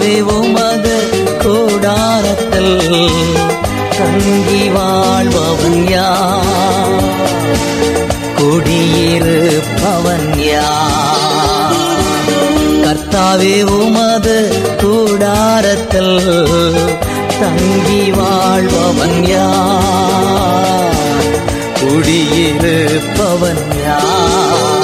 கர்த்தாவே உமது கூடாரத்தில் தங்கி வாழ்பவன் யார் குடியிருப்பவன் யார் கர்த்தாவே உமது கூடாரத்தில் தங்கி வாழ்பவன் யார் குடியிருப்பவன் யார்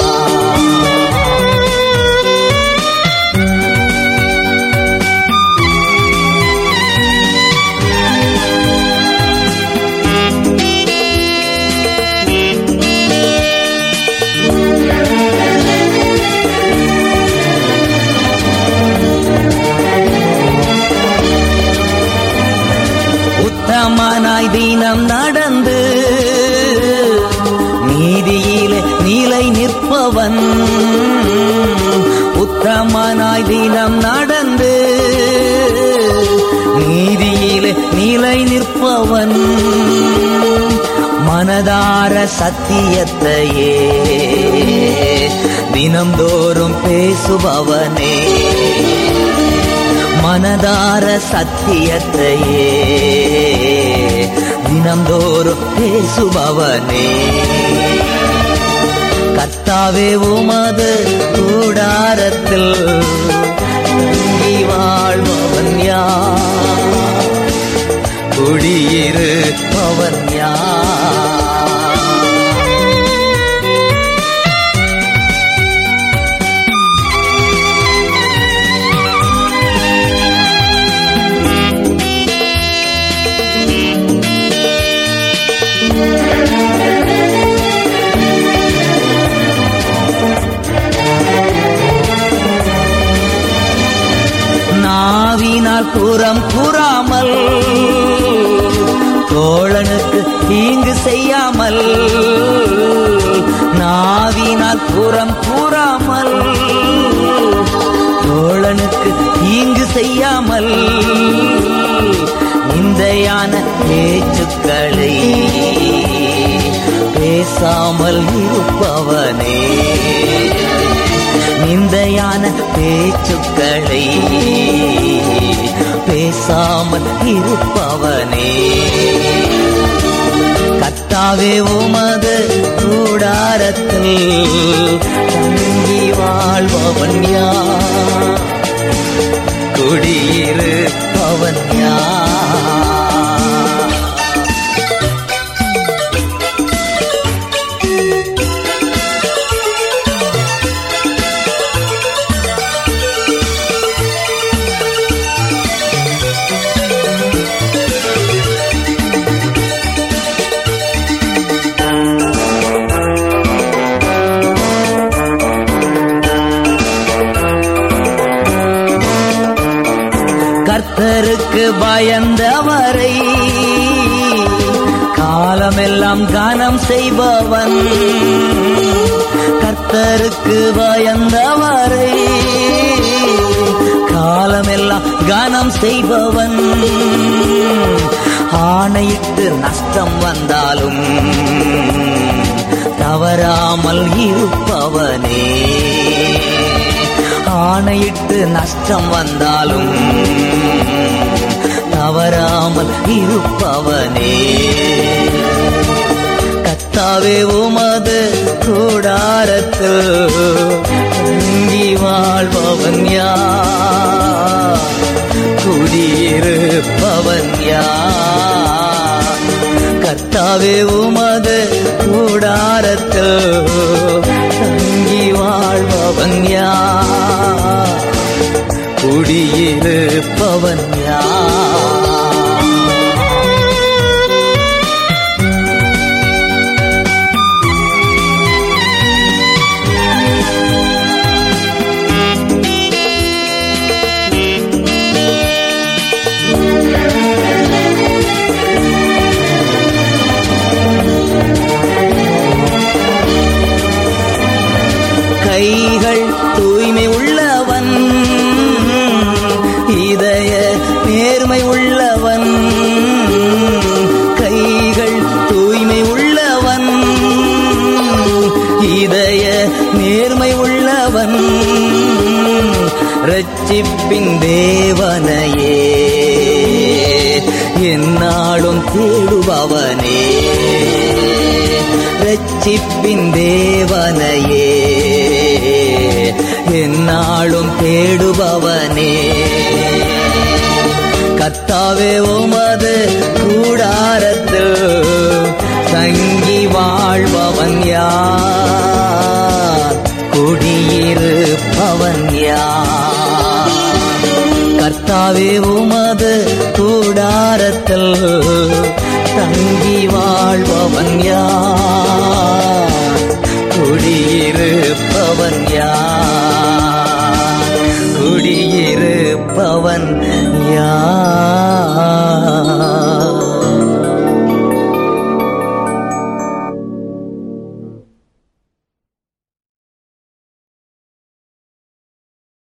உத்தமனாய் தினம் நடந்து நீதியிலே நிலை நிற்பவன் உத்தமனாய் தினம் நடந்து நீதியிலே நிலை நிற்பவன் மனதார சத்தியத்தையே தினம்தோறும் பேசுபவனே மனதார சத்தியத்தையே தினம்தோறும் பேசுபவனே கத்தாவே உமது கூடாரத்தில் தங்கி வாழ்பவன் யார் குடியிருப்பவன் யார் நாவினால் புறம் கூறாமல் தோழனுக்கு தீங்கு செய்யாமல் நாவினால் புறம் கூறாமல் தோழனுக்கு தீங்கு செய்யாமல் நிந்தையான பேச்சுக்களை பேசாமல் இருப்பவனே நிந்தையான பேச்சுக்களை பேசாமல் இருப்பவனே கத்தாவே உமது கூடாரத்தில் தங்கி வாழ்பவன் யார் குடியிருப்பவன் யார் கர்த்தருக்கு பயந்தவரை காலமெல்லாம் கானம் செய்பவன் கர்த்தருக்கு பயந்தவரை காலமெல்லாம் கானம் செய்பவன் ஆணையிட்டு நஷ்டம் வந்தாலும் தவறாமல் இருப்பவனே ஆணையிட்டு நஷ்டம் வந்தாலும் தவறாமல் இருப்பவனே கத்தாவே உமது கூடாரத்தில் தங்கி வாழ்பவன் யார் குடியிருப்பவன் யார் கத்தாவே உமது கூடாரத்தில் தங்கி வாழ்பவன் யார் குடியிருப்பவன் யார் கைகள் தூய்மை உள்ளவன் இதய நேர்மை உள்ளவன் கைகள் தூய்மை உள்ளவன் இதய நேர்மை உள்ளவன் ரட்சிப்பின் தேவனையே என்னாலும் தேடுபவனே ரட்சிப்பின் தேவனையே என்னாலும் தேடுபவனே கத்தாவே உமது கூடாரத்தில் தங்கி வாழ்பவன் யார் குடியிருப்பவன் யார் கர்த்தாவே உமது கூடாரத்தில் தங்கி வாழ்பவன் யார் குடியிருப்பவன் யார் குடியிருப்பவன் யார்